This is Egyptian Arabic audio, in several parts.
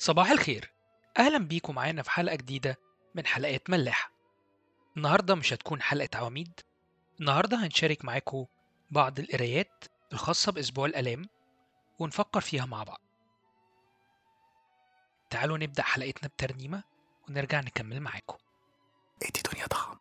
صباح الخير أهلا بيكم معانا في حلقة جديدة من حلقات ملاح النهاردة مش هتكون حلقة عواميد النهاردة هنشارك معاكم بعض القرايات الخاصة بأسبوع الآلام ونفكر فيها مع بعض تعالوا نبدأ حلقتنا بترنيمة ونرجع نكمل معاكم ادي دنيا ضخم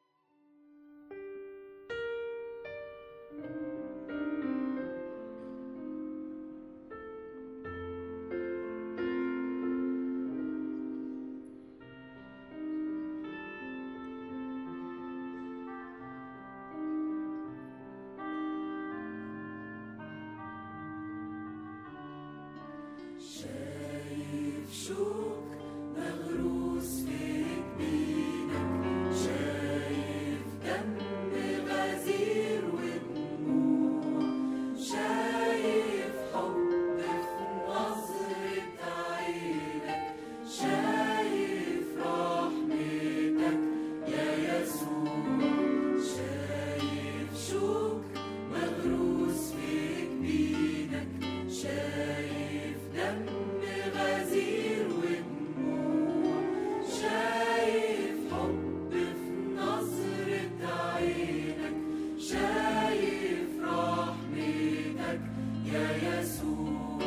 شوك مغروس في جبينك شايف دم غزير ودموع شايف حب في نظرة عينك شايف رحمتك يا يسوع شايف شوك مغروس في جبينك شايف دم غزير ودموع شايف حب في نظرة عينك شايف رحمتك يا يسوع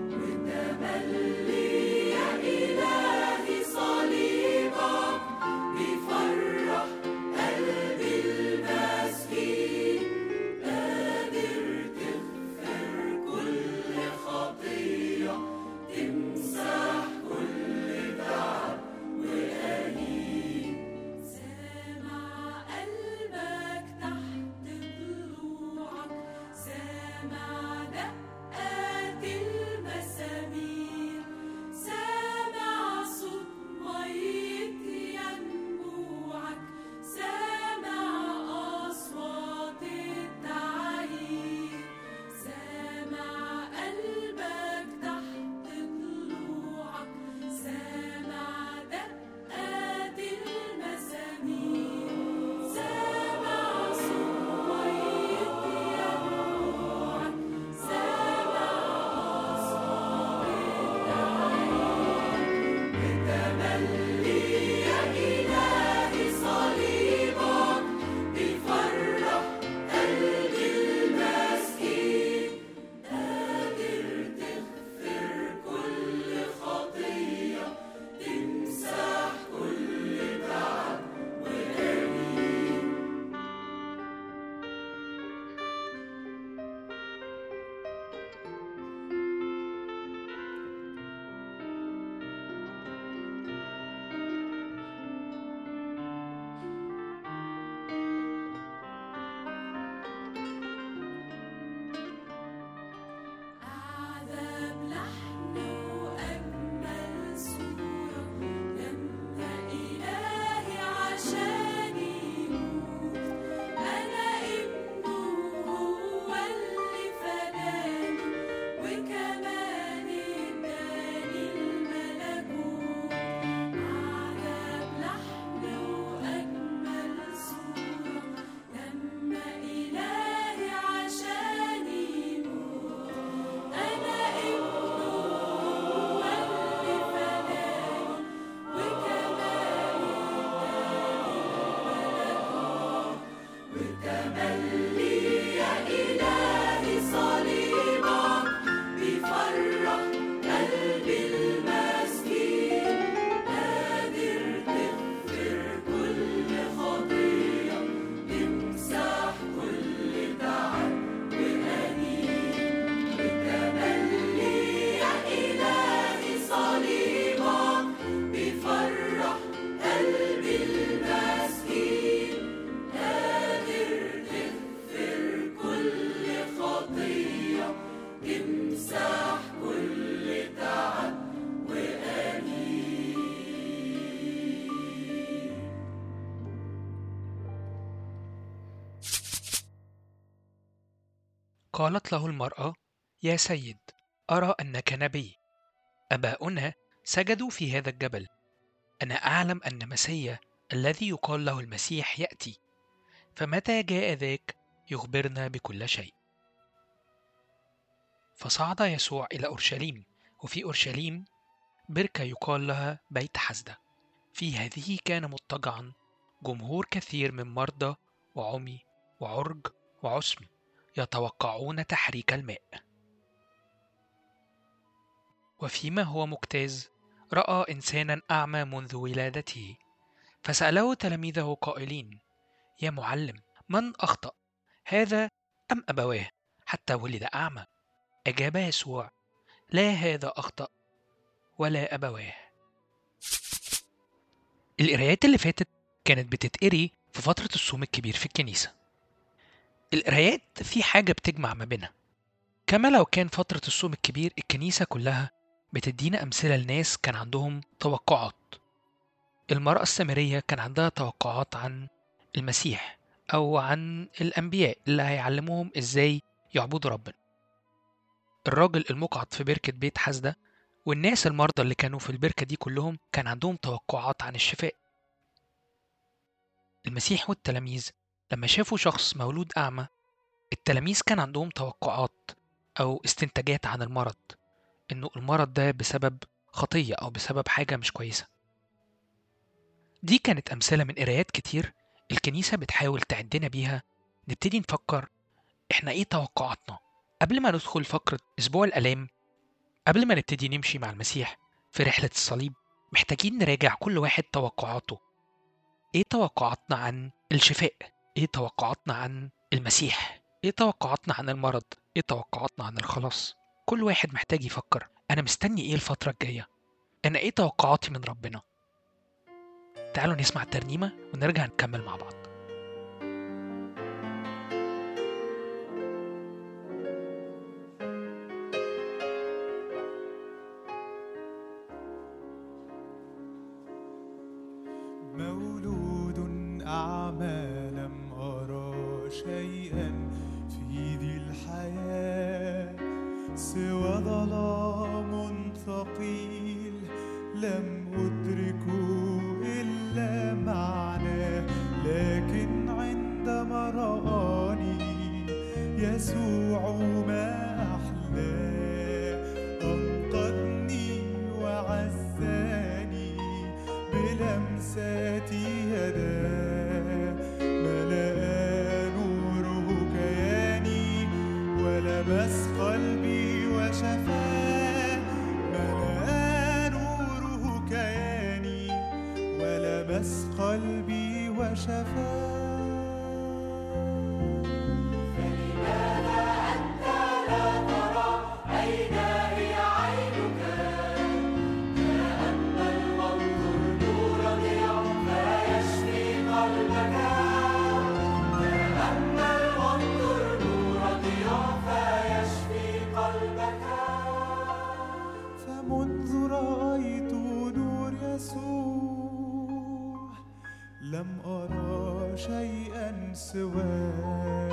وتملي يا إلهي صليبك بيفرح قلبي المسكين قادر تغفر كل خطية تمسح كل تعب وأنين سامع قلبك تحت ضلوعك سامع دقات المسامير سامع صوت مية ينبوعك سامع أصوات التعيير سامع قلبك تحت ضلوعك سامع دقات المسامير سامع صوت مية ينبوعك سامع أصوات التعيير بتملي يا إلهي صليبك بيفرح قلبي المسكين قادر تغفر كل خطية تمسح كل تعب وأنين أعذب لحن وأجمل صورة لما إلهي عشان يموت أنا ابنه هو اللي فداني وكمان اداني الملكوت أعذب لحن وأجمل صورة لما إلهي عشان يموت أنا ابنه هو اللي فداني وكمان اداني الملكوت وتملي يا إلهي صليبك بيفرح قلبي المسكين قادر تغفر كل خطية تمسح كل تعب وأنين وتملي يا إلهي صليبك بيفرح قلبي المسكين قادر تغفر كل خطية تمسح كل تعب وأنين قالت له المرأة يا سيد أرى أنك نبي أباؤنا سجدوا في هذا الجبل أنا أعلم أن مسيا الذي يقال له المسيح يأتي فمتى جاء ذاك يخبرنا بكل شيء فصعد يسوع إلى أورشليم وفي أورشليم بركة يقال لها بيت حسدة في هذه كان مضطجعا جمهور كثير من مرضى وعمي وعرج وعسم يتوقعون تحريك الماء وفيما هو مجتاز راى انسانا اعمى منذ ولادته فساله تلاميذه قائلين يا معلم من اخطا هذا ام ابواه حتى ولد اعمى اجاب يسوع لا هذا اخطا ولا ابواه القرايات اللي فاتت كانت بتتقري في فتره الصوم الكبير في الكنيسه القرايات في حاجه بتجمع ما بينها كما لو كان فتره الصوم الكبير الكنيسه كلها بتدينا أمثلة لناس كان عندهم توقعات المرأة السامرية كان عندها توقعات عن المسيح أو عن الأنبياء اللي هيعلموهم إزاي يعبدوا ربنا الراجل المقعد في بركة بيت حسدة والناس المرضى اللي كانوا في البركة دي كلهم كان عندهم توقعات عن الشفاء المسيح والتلاميذ لما شافوا شخص مولود أعمى التلاميذ كان عندهم توقعات أو استنتاجات عن المرض إنه المرض ده بسبب خطية أو بسبب حاجة مش كويسة دي كانت أمثلة من قرايات كتير الكنيسة بتحاول تعدنا بيها نبتدي نفكر إحنا إيه توقعاتنا قبل ما ندخل فقرة أسبوع الآلام قبل ما نبتدي نمشي مع المسيح في رحلة الصليب محتاجين نراجع كل واحد توقعاته إيه توقعاتنا عن الشفاء إيه توقعاتنا عن المسيح إيه توقعاتنا عن المرض إيه توقعاتنا عن الخلاص كل واحد محتاج يفكر أنا مستني إيه الفترة الجاية أنا إيه توقعاتي من ربنا تعالوا نسمع الترنيمة ونرجع نكمل مع بعض مولود أعمى لم أرى شيئا في ذي الحياة سوى ظلام ثقيل لم أدركه إلا معناه لكن عندما رآني يسوع ما أحلاه أنقذني وعزاني بلمسات يداه ملأ نوره كياني ولمس قلبي وشفاه ملأ نوره كياني ولمس قلبي وشفاه أين هي عينك تأمل وانظر نور ضياء فيشفي قلبك تأمل وانظر نور ضياء فيشفي قلبك فمنذ رأيت نور يسوع لم أرى شيئا سواه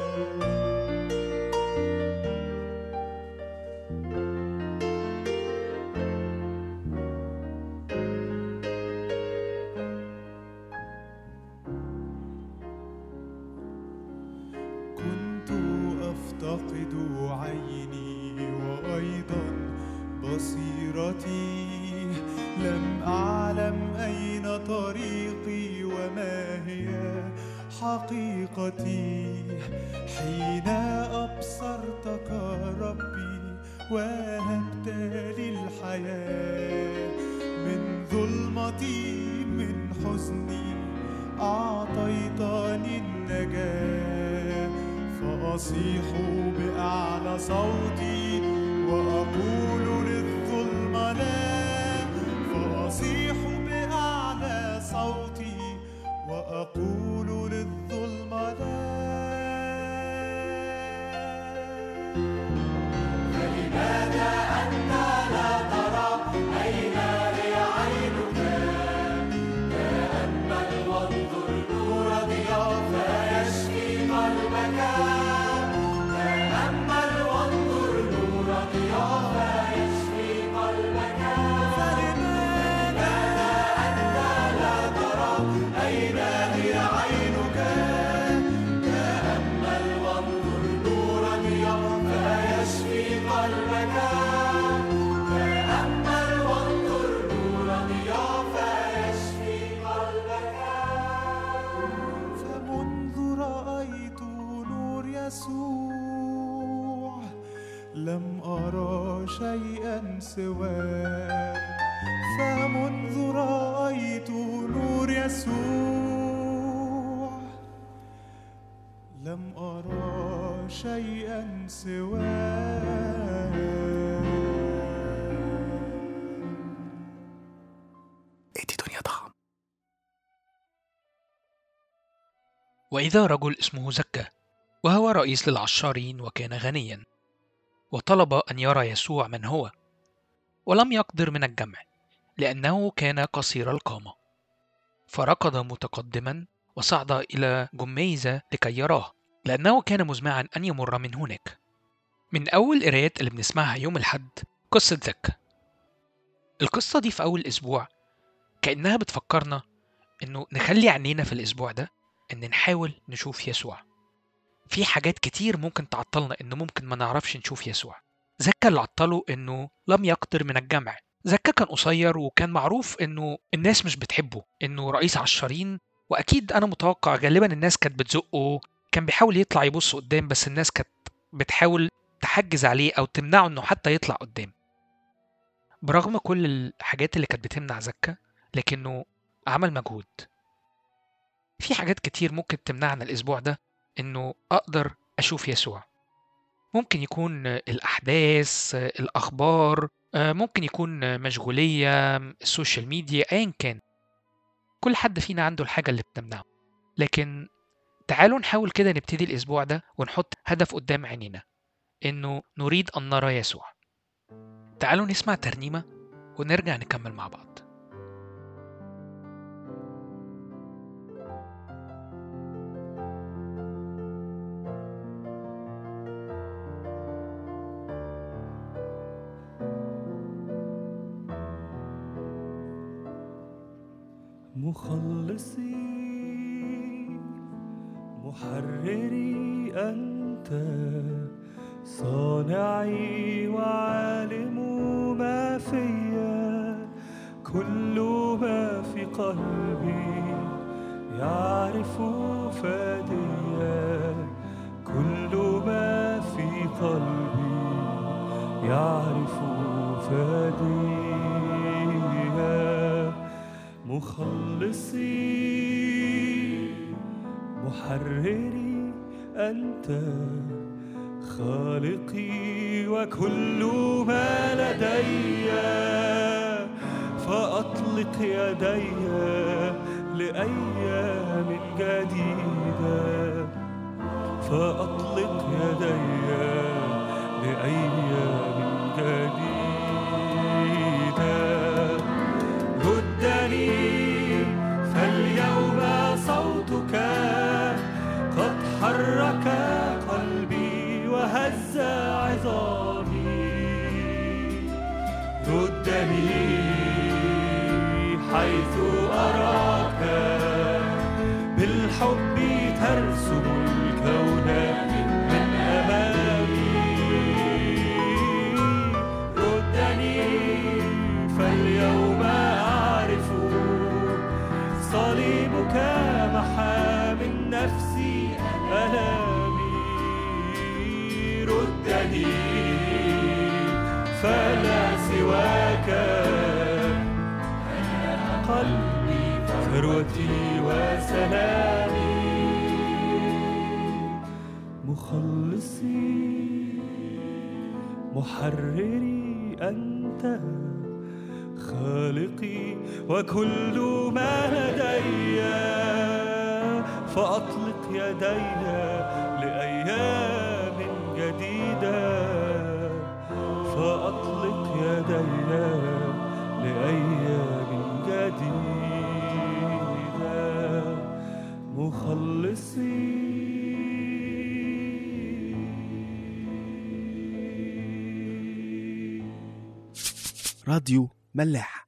كنت أفتقد عيني وأيضا بصيرتي لم أعلم أين طريقي وما هي حقيقتي حين أبصرتك ربي وهبت لي الحياة من ظلمتي من حزني أعطيتني النجاة فأصيح بأعلى صوتي وأقول للظلم لا فأصيح بأعلى صوتي وأقول للظلم لا تأمل وانظر نور ضياء فيشفي قلبك تأمل وانظر نور ضياء فيشفي قلبك فلماذا أنت لا ترى أين هي عينك لم أرى شيئا سواك فمنذ رأيت نور يسوع لم أرى شيئا سواك ايه دي دنيا ضخم وإذا رجل اسمه زكا وهو رئيس للعشارين وكان غنيا وطلب أن يرى يسوع من هو ولم يقدر من الجمع لأنه كان قصير القامة فركض متقدما وصعد إلى جميزة لكي يراه لأنه كان مزمعا أن يمر من هناك من أول قرايات اللي بنسمعها يوم الحد قصة زكا القصة دي في أول أسبوع كأنها بتفكرنا إنه نخلي عينينا في الأسبوع ده إن نحاول نشوف يسوع في حاجات كتير ممكن تعطلنا إنه ممكن ما نعرفش نشوف يسوع زكا اللي عطله إنه لم يقدر من الجمع زكا كان قصير وكان معروف إنه الناس مش بتحبه إنه رئيس عشارين وأكيد أنا متوقع غالبا الناس كانت بتزقه كان بيحاول يطلع يبص قدام بس الناس كانت بتحاول تحجز عليه أو تمنعه إنه حتى يطلع قدام برغم كل الحاجات اللي كانت بتمنع زكا لكنه عمل مجهود في حاجات كتير ممكن تمنعنا الأسبوع ده إنه أقدر أشوف يسوع ممكن يكون الأحداث الأخبار ممكن يكون مشغولية السوشيال ميديا أيا كان كل حد فينا عنده الحاجة اللي بتمنعه لكن تعالوا نحاول كده نبتدي الأسبوع ده ونحط هدف قدام عينينا إنه نريد أن نرى يسوع تعالوا نسمع ترنيمة ونرجع نكمل مع بعض مخلصي محرري أنت صانعي وعالم ما فيا كل ما في قلبي يعرف فاديا كل ما في قلبي يعرف فاديا مخلصي محرري أنت خالقي وكل ما لدي فأطلق يدي لأيام جديدة فأطلق يدي لأيام جديدة ردني فاليوم صوتك قد حرك قلبي وهز عظامي ردني حيث أراك بالحب ترسم الكون من أمامي ردني فاليوم أعرف صليبك محى من نفسي ألامي ردني فلا سواك قلبي ثروتي وسلامي مخلصي محرري أنت خالقي وكل ما لدي فأطلق يدي لأيام جديدة فأطلق يدي لأيام جديدة مخلصي راديو ملاح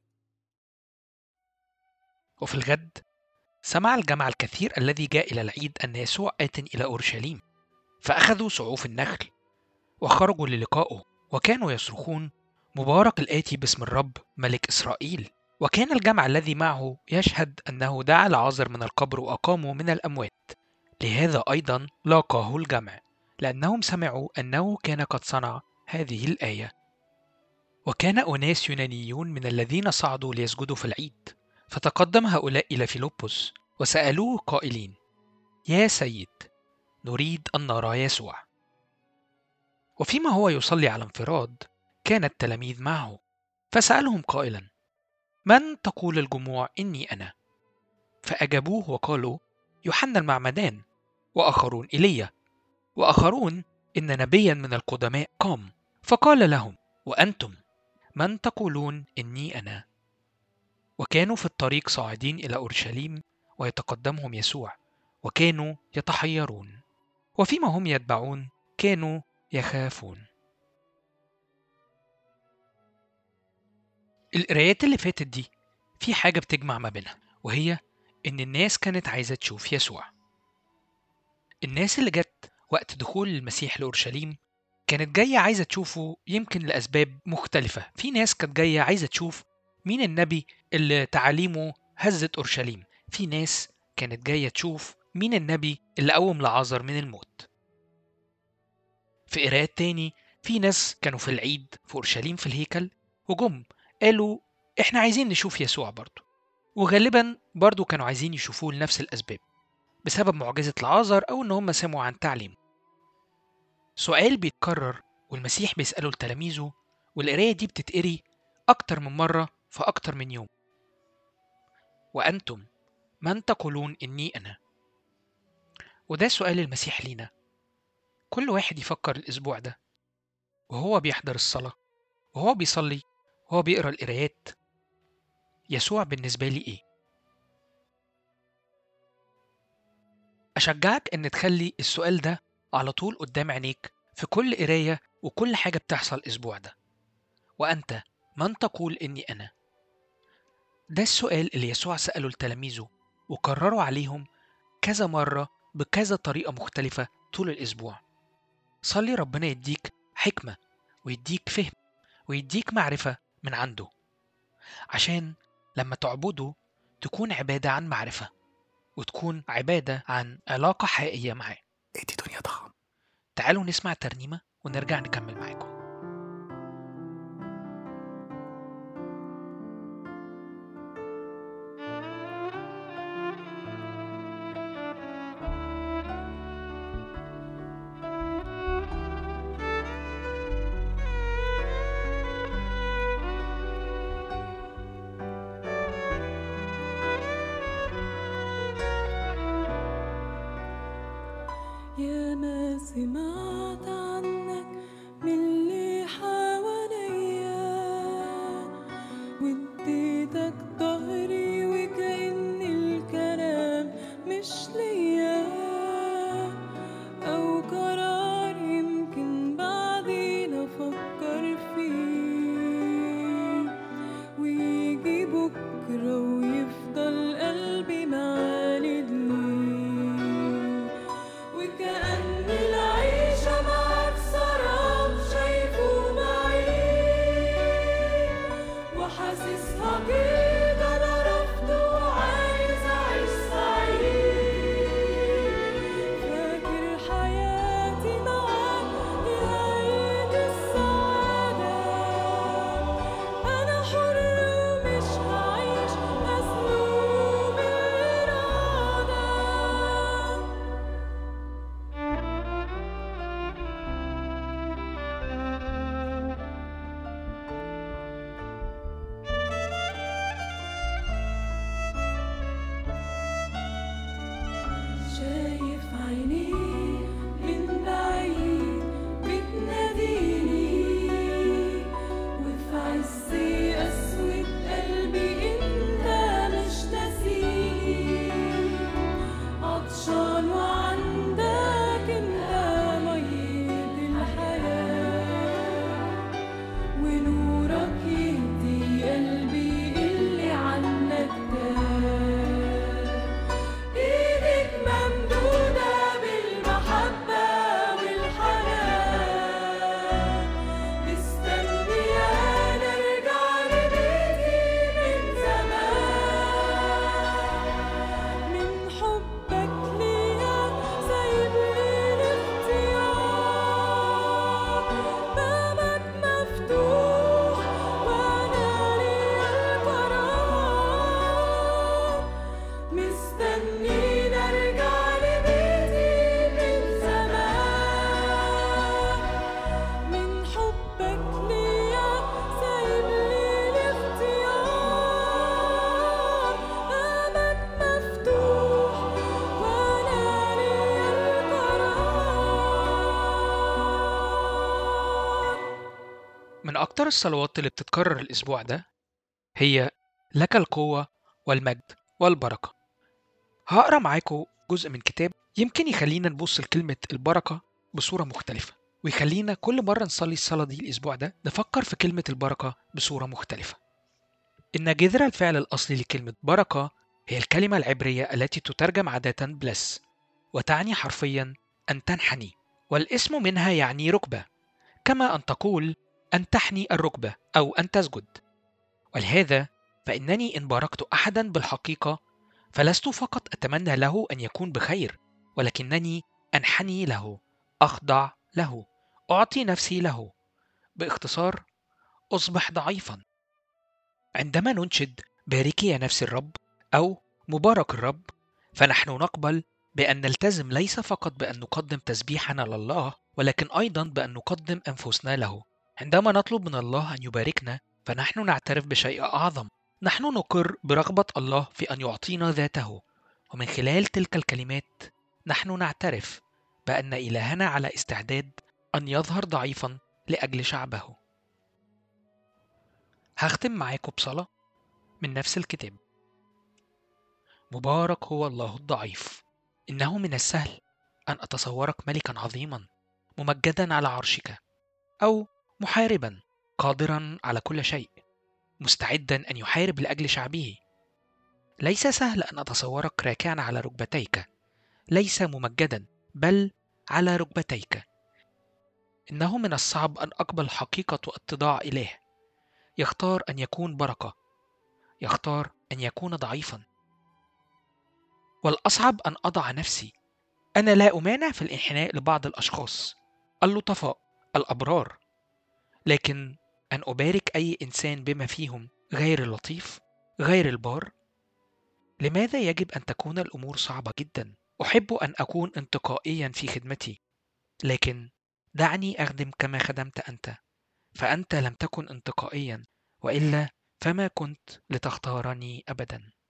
وفي الغد سمع الجمع الكثير الذي جاء إلى العيد أن يسوع آت إلى أورشليم فأخذوا سعوف النخل وخرجوا للقائه وكانوا يصرخون مبارك الآتي باسم الرب ملك إسرائيل وكان الجمع الذي معه يشهد أنه دعا العازر من القبر وأقامه من الأموات لهذا أيضا لاقاه الجمع لأنهم سمعوا أنه كان قد صنع هذه الآية وكان أناس يونانيون من الذين صعدوا ليسجدوا في العيد فتقدم هؤلاء إلى فيلبس وسألوه قائلين يا سيد نريد أن نرى يسوع وفيما هو يصلي على انفراد كان التلاميذ معه فسألهم قائلا من تقول الجموع إني أنا فأجابوه وقالوا يوحنا المعمدان وآخرون إيليا وآخرون إن نبيا من القدماء قام فقال لهم وأنتم من تقولون إني أنا وكانوا في الطريق صاعدين إلى أورشليم ويتقدمهم يسوع وكانوا يتحيرون وفيما هم يتبعون كانوا يخافون القرايات اللي فاتت دي في حاجة بتجمع ما بينها وهي إن الناس كانت عايزة تشوف يسوع الناس اللي جت وقت دخول المسيح لأورشليم كانت جاية عايزة تشوفه يمكن لأسباب مختلفة في ناس كانت جاية عايزة تشوف مين النبي اللي تعاليمه هزت أورشليم في ناس كانت جاية تشوف مين النبي اللي قوم لعازر من الموت في قراءات تاني في ناس كانوا في العيد في أورشليم في الهيكل وجم قالوا احنا عايزين نشوف يسوع برضه وغالبا برضه كانوا عايزين يشوفوه لنفس الأسباب بسبب معجزة العازر أو إن هم سمعوا عن تعليمه سؤال بيتكرر والمسيح بيسأله لتلاميذه والقراية دي بتتقري أكتر من مرة في أكتر من يوم وأنتم من تقولون إني أنا وده سؤال المسيح لينا كل واحد يفكر الأسبوع ده وهو بيحضر الصلاة وهو بيصلي وهو بيقرأ القرايات يسوع بالنسبة لي إيه؟ أشجعك إن تخلي السؤال ده على طول قدام عينيك في كل قراية وكل حاجة بتحصل الأسبوع ده وأنت من تقول إني أنا؟ ده السؤال اللي يسوع سأله لتلاميذه وكرروا عليهم كذا مرة بكذا طريقة مختلفة طول الأسبوع صلي ربنا يديك حكمة ويديك فهم ويديك معرفة من عنده عشان لما تعبده تكون عبادة عن معرفة وتكون عبادة عن علاقة حقيقية معاه ادي دنيا طعم تعالوا نسمع ترنيمة ونرجع نكمل معاكم يا ما سمعت عنك من اللي حواليا واديتك ظهري وكأن الكلام مش ليا أو قرار يمكن بعدين أفكر فيه ويجي بكرة ويفضل قلبي معاند ليه وكأن العيشة أكتر الصلوات اللي بتتكرر الأسبوع ده هي لك القوة والمجد والبركة هقرا معاكم جزء من كتاب يمكن يخلينا نبص لكلمة البركة بصورة مختلفة ويخلينا كل مرة نصلي الصلاة دي الأسبوع ده نفكر في كلمة البركة بصورة مختلفة إن جذر الفعل الأصلي لكلمة بركة هي الكلمة العبرية التي تترجم عادة بلس وتعني حرفيا أن تنحني والاسم منها يعني ركبة كما أن تقول أن تحني الركبة أو أن تسجد ولهذا فإنني إن باركت أحدا بالحقيقة فلست فقط أتمنى له أن يكون بخير ولكنني أنحني له أخضع له أعطي نفسي له باختصار أصبح ضعيفا عندما ننشد باركي يا نفس الرب أو مبارك الرب فنحن نقبل بأن نلتزم ليس فقط بأن نقدم تسبيحنا لله ولكن أيضا بأن نقدم أنفسنا له عندما نطلب من الله أن يباركنا فنحن نعترف بشيء أعظم نحن نقر برغبة الله في أن يعطينا ذاته ومن خلال تلك الكلمات نحن نعترف بأن إلهنا على استعداد أن يظهر ضعيفا لأجل شعبه هختم معاكم بصلاة من نفس الكتاب مبارك هو الله الضعيف إنه من السهل أن أتصورك ملكا عظيما ممجدا على عرشك أو محاربا قادرا على كل شيء مستعدا أن يحارب لأجل شعبه ليس سهل أن أتصورك راكعا على ركبتيك ليس ممجدا بل على ركبتيك إنه من الصعب أن أقبل حقيقة اتضاع إله يختار أن يكون بركة يختار أن يكون ضعيفا والأصعب أن أضع نفسي أنا لا أمانع في الانحناء لبعض الأشخاص اللطفاء الأبرار لكن أن أبارك أي إنسان بما فيهم غير اللطيف غير البار لماذا يجب أن تكون الأمور صعبة جدا أحب أن أكون انتقائيا في خدمتي لكن دعني أخدم كما خدمت أنت فأنت لم تكن انتقائيا وإلا فما كنت لتختارني أبدا